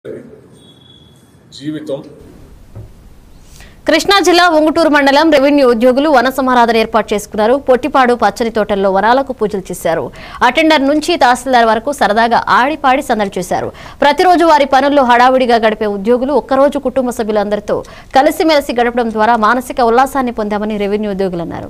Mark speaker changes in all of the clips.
Speaker 1: జీవితం
Speaker 2: కృష్ణా జిల్లా ఉంగుటూరు మండలం రెవెన్యూ ఉద్యోగులు వన సమారాధన ఏర్పాటు చేసుకున్నారు పొట్టిపాడు పచ్చని తోటల్లో వనాలకు పూజలు చేశారు అటెండర్ నుంచి తహసీల్దార్ వరకు సరదాగా ఆడిపాడి సందడి చేశారు ప్రతిరోజు వారి పనుల్లో హడావుడిగా గడిపే ఉద్యోగులు ఒక్కరోజు కుటుంబ సభ్యులందరితో కలిసిమెలిసి గడపడం ద్వారా మానసిక ఉల్లాసాన్ని పొందామని రెవెన్యూ ఉద్యోగులు అన్నారు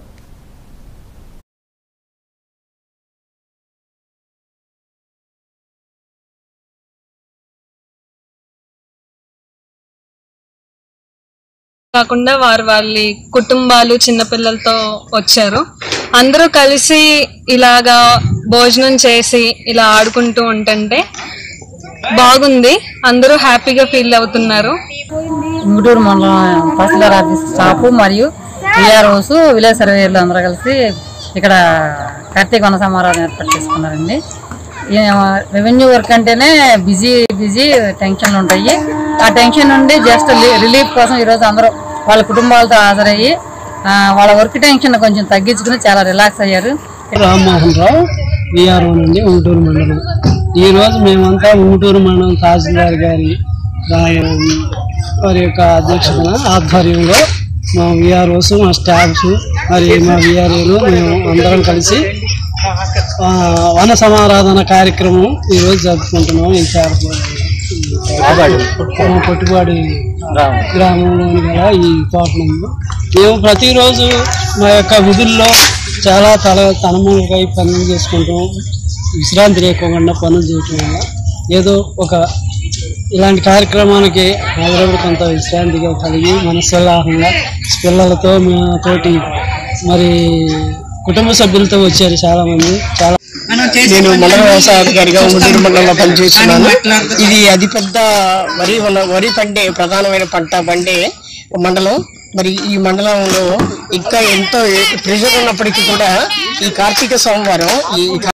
Speaker 3: కాకుండా వారు వాళ్ళ కుటుంబాలు చిన్నపిల్లలతో వచ్చారు అందరూ కలిసి ఇలాగా భోజనం చేసి ఇలా ఆడుకుంటూ ఉంటుంటే బాగుంది అందరూ హ్యాపీగా ఫీల్ అవుతున్నారు
Speaker 4: ఉంగుటూరు మండలం తహసీల్దార్ ఆఫీస్ స్టాఫ్ మరియు విఆర్ఓస్ విలేజ్ సర్వేయర్లు అందరూ కలిసి ఇక్కడ కార్తీక వన సమారాధన ఏర్పాటు చేసుకున్నారండి ఈ రెవెన్యూ వర్క్ అంటేనే బిజీ బిజీ టెన్షన్లు ఉంటాయి ఆ టెన్షన్ నుండి జస్ట్ రిలీఫ్ కోసం ఈరోజు అందరూ వాళ్ళ కుటుంబాలతో హాజరయ్యి ఆ, వాళ్ళ వర్క్ టెన్షన్ కొంచెం తగ్గించుకుని చాలా రిలాక్స్ అయ్యారు
Speaker 5: రామ్మోహన్ రావు విఆర్ఓ నుండి ఉంగుటూరు మండలం ఈ రోజు మేమంతా ఉంగుటూరు మండలం తహసీల్దార్ గారి రా- వారి యొక్క అధ్యక్షతన ఆధ్వర్యంలో మా విఆర్ఓస్ మా స్టాఫ్స్ మరి మా విఆర్ఓలు మేము అందరం కలిసి ఆ, వన సమారాధన కార్యక్రమం ఈరోజు జరుపుకుంటున్నాం ఈ చారపు పొట్టుపాడి గ్రామంలోని గల ఈ తోటనందు మేము ప్రతిరోజు మా యొక్క విధుల్లో చాలా తల తనములకై పనులు చేసుకుంటాం విశ్రాంతి లేకుండా పనులు చేయటం వల్ల ఏదో ఒక ఇలాంటి కార్యక్రమానికి హాజరపడి కొంత విశ్రాంతిగా కలిగి మనస్సుల్లాహంగా పిల్లలతో మా తోటి మరి కుటుంబ సభ్యులతో వచ్చారు చాలా మంది చాలా
Speaker 6: నేను మండల వ్యవసాయ అధికారిగా ఉంటూరు మండలంలో పనిచేస్తున్నాను ఇది అతిపెద్ద వరి వన- వరి పండే ప్రధానమైన పంట పండే మండలం మరి ఈ మండలంలో ఇంకా ఎంతో ప్రెషర్ ఉన్నప్పటికీ కూడా ఈ కార్తీక సోమవారం ఈ